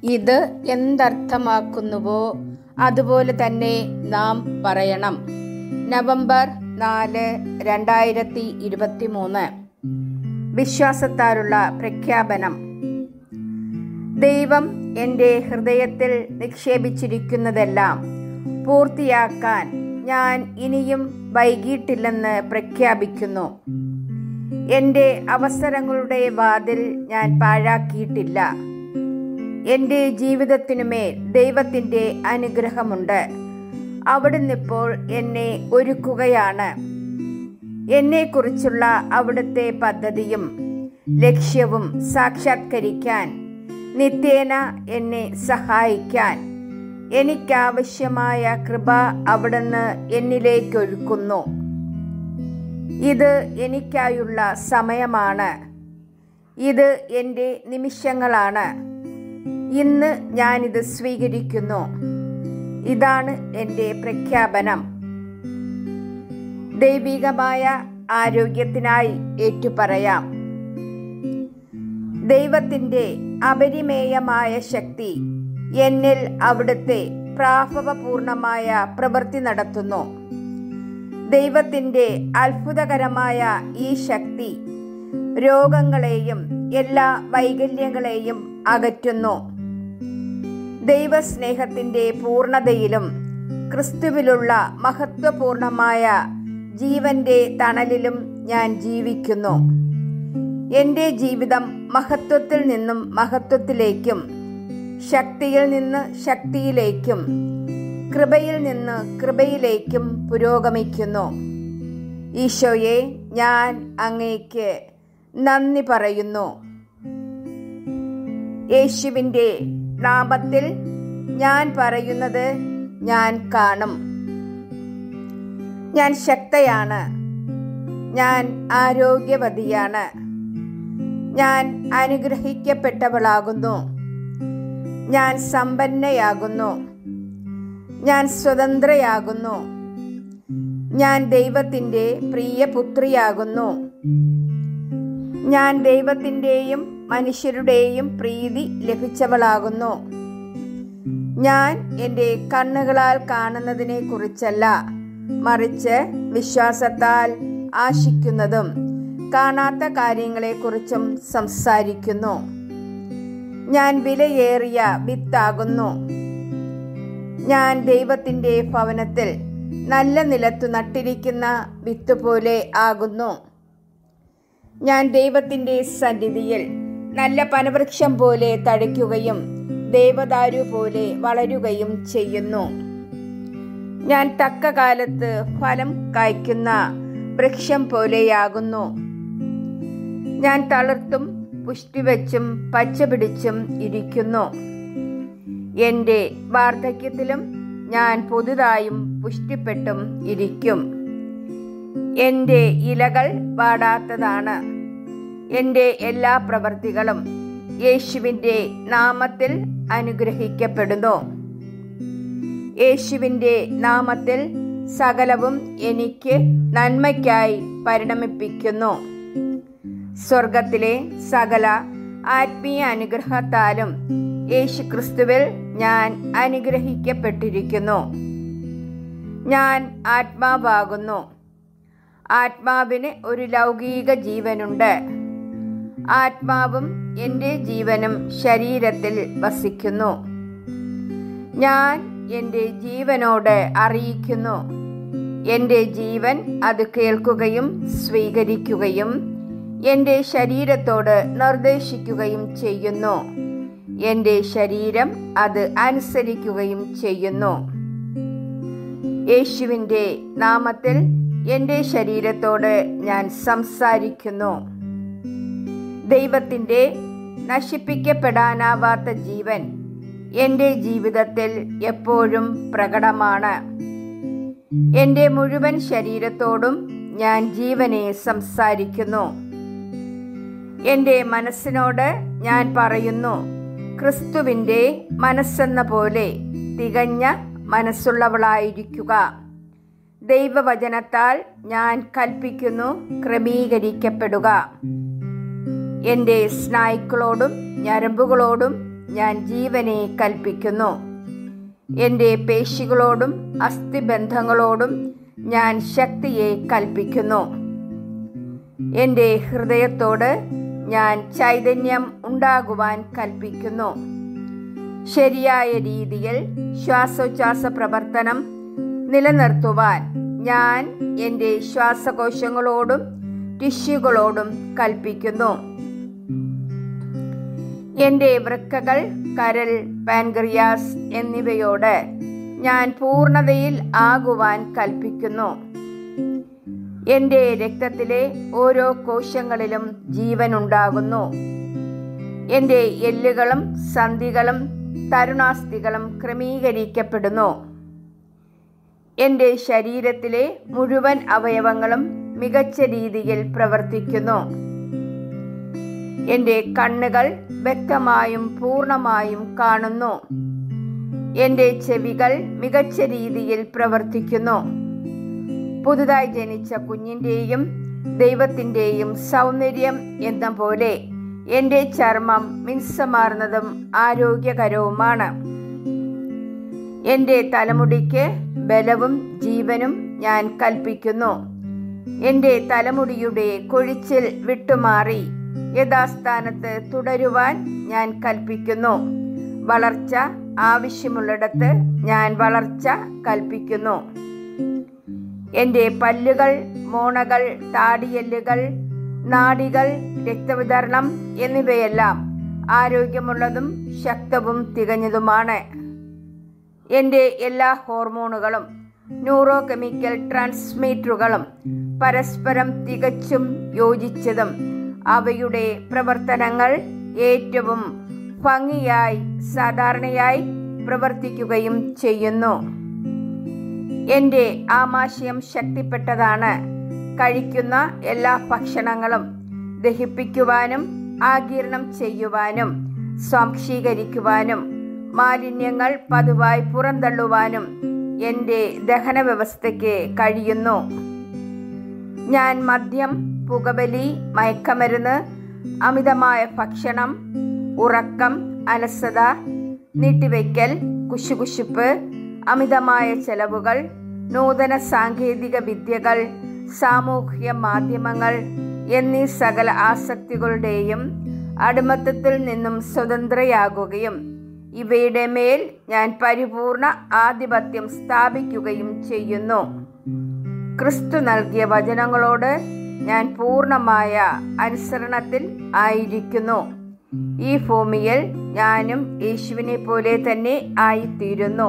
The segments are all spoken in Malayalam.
ഇത് എന്തർത്ഥമാക്കുന്നുവോ അതുപോലെ തന്നെ നാം പറയണം നവംബർ നാല് രണ്ടായിരത്തി ഇരുപത്തി മൂന്ന് വിശ്വാസത്താലുള്ള പ്രഖ്യാപനം ദൈവം എൻ്റെ ഹൃദയത്തിൽ നിക്ഷേപിച്ചിരിക്കുന്നതെല്ലാം പൂർത്തിയാക്കാൻ ഞാൻ ഇനിയും വൈകിട്ടില്ലെന്ന് പ്രഖ്യാപിക്കുന്നു എൻ്റെ അവസരങ്ങളുടെ വാതിൽ ഞാൻ പാഴാക്കിയിട്ടില്ല എൻ്റെ ജീവിതത്തിനുമേൽ ദൈവത്തിൻ്റെ അനുഗ്രഹമുണ്ട് അവിടുന്ന് ഇപ്പോൾ എന്നെ ഒരുക്കുകയാണ് എന്നെക്കുറിച്ചുള്ള അവിടുത്തെ പദ്ധതിയും ലക്ഷ്യവും സാക്ഷാത്കരിക്കാൻ നിത്യേന എന്നെ സഹായിക്കാൻ എനിക്കാവശ്യമായ കൃപ അവിടുന്ന് എന്നിലേക്കൊഴുക്കുന്നു ഇത് എനിക്കായുള്ള സമയമാണ് ഇത് എൻ്റെ നിമിഷങ്ങളാണ് ഇന്ന് ഞാനിത് സ്വീകരിക്കുന്നു ഇതാണ് എൻ്റെ പ്രഖ്യാപനം ദൈവികമായ ആരോഗ്യത്തിനായി ഏറ്റുപറയാം ദൈവത്തിൻ്റെ അപരിമേയമായ ശക്തി എന്നിൽ അവിടുത്തെ പ്രാഭവപൂർണമായ പ്രവൃത്തി നടത്തുന്നു ദൈവത്തിൻ്റെ അത്ഭുതകരമായ ഈ ശക്തി രോഗങ്ങളെയും എല്ലാ വൈകല്യങ്ങളെയും അകറ്റുന്നു ദൈവസ്നേഹത്തിൻ്റെ പൂർണതയിലും ക്രിസ്തുവിലുള്ള മഹത്വപൂർണമായ ജീവന്റെ തണലിലും ഞാൻ ജീവിക്കുന്നു എൻ്റെ ജീവിതം മഹത്വത്തിൽ നിന്നും മഹത്വത്തിലേക്കും ശക്തിയിൽ നിന്ന് ശക്തിയിലേക്കും കൃപയിൽ നിന്ന് കൃപയിലേക്കും പുരോഗമിക്കുന്നു ഈശോയെ ഞാൻ അങ്ങേക്ക് നന്ദി പറയുന്നു യേശുവിൻ്റെ നാമത്തിൽ ഞാൻ പറയുന്നത് ഞാൻ കാണും ഞാൻ ശക്തയാണ് ഞാൻ ആരോഗ്യവതിയാണ് ഞാൻ അനുഗ്രഹിക്കപ്പെട്ടവളാകുന്നു ഞാൻ സമ്പന്നയാകുന്നു ഞാൻ സ്വതന്ത്രയാകുന്നു ഞാൻ ദൈവത്തിൻ്റെ പ്രിയപുത്രിയാകുന്നു ഞാൻ ദൈവത്തിൻ്റെയും മനുഷ്യരുടെയും പ്രീതി ലഭിച്ചവളാകുന്നു ഞാൻ എൻ്റെ കണ്ണുകളാൽ കാണുന്നതിനെ കുറിച്ചല്ല മറിച്ച് വിശ്വാസത്താൽ ആശിക്കുന്നതും കാണാത്ത കാര്യങ്ങളെക്കുറിച്ചും സംസാരിക്കുന്നു ഞാൻ വിലയേറിയ വിത്താകുന്നു ഞാൻ ദൈവത്തിൻ്റെ ഭവനത്തിൽ നല്ല നിലത്തു നട്ടിരിക്കുന്ന വിത്ത് പോലെ ആകുന്നു ഞാൻ ദൈവത്തിൻ്റെ സന്നിധിയിൽ നല്ല പനവൃക്ഷം പോലെ തഴയ്ക്കുകയും ദേവദാരു പോലെ വളരുകയും ചെയ്യുന്നു ഞാൻ തക്ക കാലത്ത് ഫലം കായ്ക്കുന്ന വൃക്ഷം പോലെയാകുന്നു ഞാൻ തളിർത്തും പുഷ്ടിവെച്ചും പച്ചപിടിച്ചും ഇരിക്കുന്നു എൻ്റെ വാർദ്ധക്യത്തിലും ഞാൻ പുതുതായും പുഷ്ടിപ്പെട്ടും ഇരിക്കും എൻ്റെ ഇലകൾ വാടാത്തതാണ് എൻ്റെ എല്ലാ പ്രവർത്തികളും യേശുവിൻ്റെ നാമത്തിൽ അനുഗ്രഹിക്കപ്പെടുന്നു യേശുവിൻ്റെ നാമത്തിൽ സകലവും എനിക്ക് നന്മയ്ക്കായി പരിണമിപ്പിക്കുന്നു സ്വർഗത്തിലെ സകല ആത്മീയ അനുഗ്രഹത്താലും യേശു ക്രിസ്തുവിൽ ഞാൻ അനുഗ്രഹിക്കപ്പെട്ടിരിക്കുന്നു ഞാൻ ആത്മാവാകുന്നു ആത്മാവിന് ഒരു ലൗകിക ജീവനുണ്ട് ആത്മാവും എൻ്റെ ജീവനും ശരീരത്തിൽ വസിക്കുന്നു ഞാൻ എൻ്റെ ജീവനോട് അറിയിക്കുന്നു എൻ്റെ ജീവൻ അത് കേൾക്കുകയും സ്വീകരിക്കുകയും എൻ്റെ ശരീരത്തോട് നിർദ്ദേശിക്കുകയും ചെയ്യുന്നു എൻ്റെ ശരീരം അത് അനുസരിക്കുകയും ചെയ്യുന്നു യേശുവിൻ്റെ നാമത്തിൽ എൻ്റെ ശരീരത്തോട് ഞാൻ സംസാരിക്കുന്നു ദൈവത്തിൻ്റെ നശിപ്പിക്കപ്പെടാനാവാത്ത ജീവൻ എൻ്റെ ജീവിതത്തിൽ എപ്പോഴും പ്രകടമാണ് എൻ്റെ മുഴുവൻ ശരീരത്തോടും ഞാൻ ജീവനെ സംസാരിക്കുന്നു എൻ്റെ മനസ്സിനോട് ഞാൻ പറയുന്നു ക്രിസ്തുവിൻ്റെ മനസ്സെന്ന പോലെ തികഞ്ഞ മനസ്സുള്ളവളായിരിക്കുക ദൈവവചനത്താൽ ഞാൻ കൽപ്പിക്കുന്നു ക്രമീകരിക്കപ്പെടുക എൻ്റെ സ്നായുക്കളോടും ഞരമ്പുകളോടും ഞാൻ ജീവനെ കൽപ്പിക്കുന്നു എൻ്റെ പേശികളോടും അസ്ഥിബന്ധങ്ങളോടും ഞാൻ ശക്തിയെ കൽപ്പിക്കുന്നു എൻ്റെ ഹൃദയത്തോട് ഞാൻ ചൈതന്യം ഉണ്ടാകുവാൻ കൽപ്പിക്കുന്നു ശരിയായ രീതിയിൽ ശ്വാസോച്ഛ്വാസ പ്രവർത്തനം നിലനിർത്തുവാൻ ഞാൻ എൻ്റെ ശ്വാസകോശങ്ങളോടും ടിഷ്യൂകളോടും കൽപ്പിക്കുന്നു എൻ്റെ വൃക്കകൾ കരൾ പാൻക്രിയാസ് എന്നിവയോട് ഞാൻ പൂർണ്ണതയിൽ ആകുവാൻ കൽപ്പിക്കുന്നു എൻ്റെ രക്തത്തിലെ ഓരോ കോശങ്ങളിലും ജീവനുണ്ടാകുന്നു എൻ്റെ എല്ലുകളും സന്ധികളും തരുണാസ്ഥികളും ക്രമീകരിക്കപ്പെടുന്നു എൻ്റെ ശരീരത്തിലെ മുഴുവൻ അവയവങ്ങളും മികച്ച രീതിയിൽ പ്രവർത്തിക്കുന്നു എൻ്റെ കണ്ണുകൾ വ്യക്തമായും പൂർണ്ണമായും കാണുന്നു എൻ്റെ ചെവികൾ മികച്ച രീതിയിൽ പ്രവർത്തിക്കുന്നു പുതുതായി ജനിച്ച കുഞ്ഞിൻ്റെയും ദൈവത്തിൻ്റെയും സൗന്ദര്യം എന്ന പോലെ എൻ്റെ ചർമ്മം മിൻസമാർന്നതും ആരോഗ്യകരവുമാണ് എൻ്റെ തലമുടിക്ക് ബലവും ജീവനും ഞാൻ കൽപ്പിക്കുന്നു എൻ്റെ തലമുടിയുടെ കൊഴിച്ചിൽ വിട്ടുമാറി യഥാസ്ഥാനത്ത് തുടരുവാൻ ഞാൻ കൽപ്പിക്കുന്നു വളർച്ച ആവശ്യമുള്ളിടത്ത് ഞാൻ വളർച്ച കൽപ്പിക്കുന്നു എൻ്റെ പല്ലുകൾ മോണകൾ താടിയെല്ലുകൾ നാഡികൾ രക്തവിതരണം എന്നിവയെല്ലാം ആരോഗ്യമുള്ളതും ശക്തവും തികഞ്ഞതുമാണ് എൻ്റെ എല്ലാ ഹോർമോണുകളും ന്യൂറോ കെമിക്കൽ ട്രാൻസ്മീറ്ററുകളും പരസ്പരം തികച്ചും യോജിച്ചതും അവയുടെ പ്രവർത്തനങ്ങൾ ഏറ്റവും ഭംഗിയായി സാധാരണയായി പ്രവർത്തിക്കുകയും ചെയ്യുന്നു എൻ്റെ ആമാശയം ശക്തിപ്പെട്ടതാണ് കഴിക്കുന്ന എല്ലാ ഭക്ഷണങ്ങളും ദഹിപ്പിക്കുവാനും ആഗീരണം ചെയ്യുവാനും സ്വാംശീകരിക്കുവാനും മാലിന്യങ്ങൾ പതിവായി പുറന്തള്ളുവാനും എൻ്റെ ദഹന വ്യവസ്ഥയ്ക്ക് കഴിയുന്നു ഞാൻ മദ്യം പുകവലി മയക്കമരുന്ന് അമിതമായ ഭക്ഷണം ഉറക്കം അലസത നീട്ടിവെക്കൽ കുശുകുശുപ്പ് അമിതമായ ചെലവുകൾ നൂതന സാങ്കേതിക വിദ്യകൾ സാമൂഹ്യ മാധ്യമങ്ങൾ എന്നീ സകല ആസക്തികളുടെയും അടിമത്തത്തിൽ നിന്നും സ്വതന്ത്രയാകുകയും ഇവയുടെ മേൽ ഞാൻ പരിപൂർണ ആധിപത്യം സ്ഥാപിക്കുകയും ചെയ്യുന്നു ക്രിസ്തു നൽകിയ വചനങ്ങളോട് ഞാൻ പൂർണ്ണമായ അനുസരണത്തിൽ ആയിരിക്കുന്നു ഈ ഭൂമിയിൽ ഞാനും യേശുവിനെ പോലെ തന്നെ ആയിത്തീരുന്നു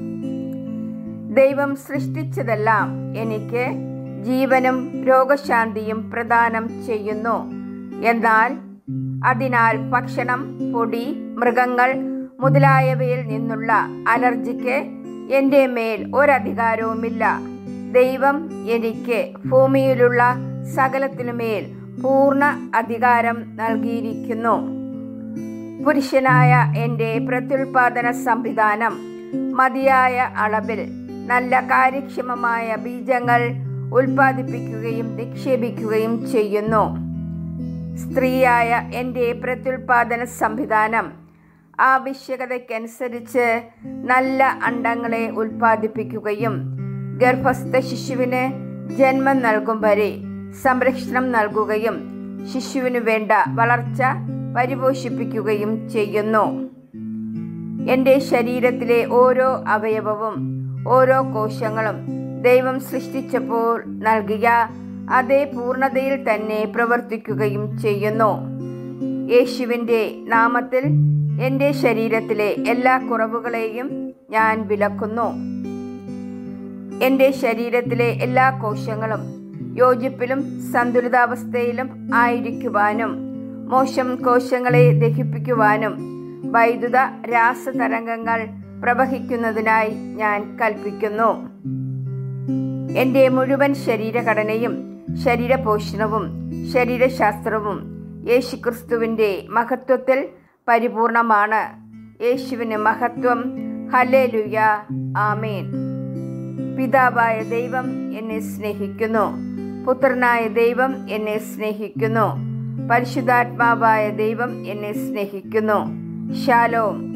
ദൈവം സൃഷ്ടിച്ചതെല്ലാം എനിക്ക് ജീവനും രോഗശാന്തിയും പ്രദാനം ചെയ്യുന്നു എന്നാൽ അതിനാൽ ഭക്ഷണം പൊടി മൃഗങ്ങൾ മുതലായവയിൽ നിന്നുള്ള അലർജിക്ക് എൻ്റെ മേൽ ഒരധികാരവുമില്ല ദൈവം എനിക്ക് ഭൂമിയിലുള്ള സകലത്തിനുമേൽ പൂർണ്ണ അധികാരം നൽകിയിരിക്കുന്നു പുരുഷനായ എൻ്റെ പ്രത്യുൽപാദന സംവിധാനം മതിയായ അളവിൽ നല്ല കാര്യക്ഷമമായ ബീജങ്ങൾ ഉൽപ്പാദിപ്പിക്കുകയും നിക്ഷേപിക്കുകയും ചെയ്യുന്നു സ്ത്രീയായ എൻ്റെ പ്രത്യുൽപാദന സംവിധാനം ആവശ്യകതയ്ക്കനുസരിച്ച് നല്ല അണ്ടങ്ങളെ ഉൽപ്പാദിപ്പിക്കുകയും ഗർഭസ്ഥ ശിശുവിന് ജന്മം നൽകും വരെ സംരക്ഷണം നൽകുകയും ശിശുവിനു വേണ്ട വളർച്ച പരിപോഷിപ്പിക്കുകയും ചെയ്യുന്നു എൻ്റെ ശരീരത്തിലെ ഓരോ അവയവവും ഓരോ കോശങ്ങളും ദൈവം സൃഷ്ടിച്ചപ്പോൾ നൽകിയ അതേ പൂർണ്ണതയിൽ തന്നെ പ്രവർത്തിക്കുകയും ചെയ്യുന്നു യേശുവിൻ്റെ നാമത്തിൽ എൻ്റെ ശരീരത്തിലെ എല്ലാ കുറവുകളെയും ഞാൻ വിലക്കുന്നു എൻ്റെ ശരീരത്തിലെ എല്ലാ കോശങ്ങളും യോജിപ്പിലും സന്തുലിതാവസ്ഥയിലും ആയിരിക്കുവാനും മോശം കോശങ്ങളെ ദഹിപ്പിക്കുവാനും വൈദ്യുത രാസതരംഗങ്ങൾ പ്രവഹിക്കുന്നതിനായി ഞാൻ കൽപ്പിക്കുന്നു എൻ്റെ മുഴുവൻ ശരീരഘടനയും ശരീരപോഷണവും ശരീരശാസ്ത്രവും യേശുക്രിസ്തുവിൻ്റെ മഹത്വത്തിൽ പരിപൂർണമാണ് യേശുവിന് മഹത്വം ഹല്ലേലൂയ ആമേൻ പിതാവായ ദൈവം എന്നെ സ്നേഹിക്കുന്നു പുത്രനായ ദൈവം എന്നെ സ്നേഹിക്കുന്നു പരിശുദ്ധാത്മാവായ ദൈവം എന്നെ സ്നേഹിക്കുന്നു ഷാലോം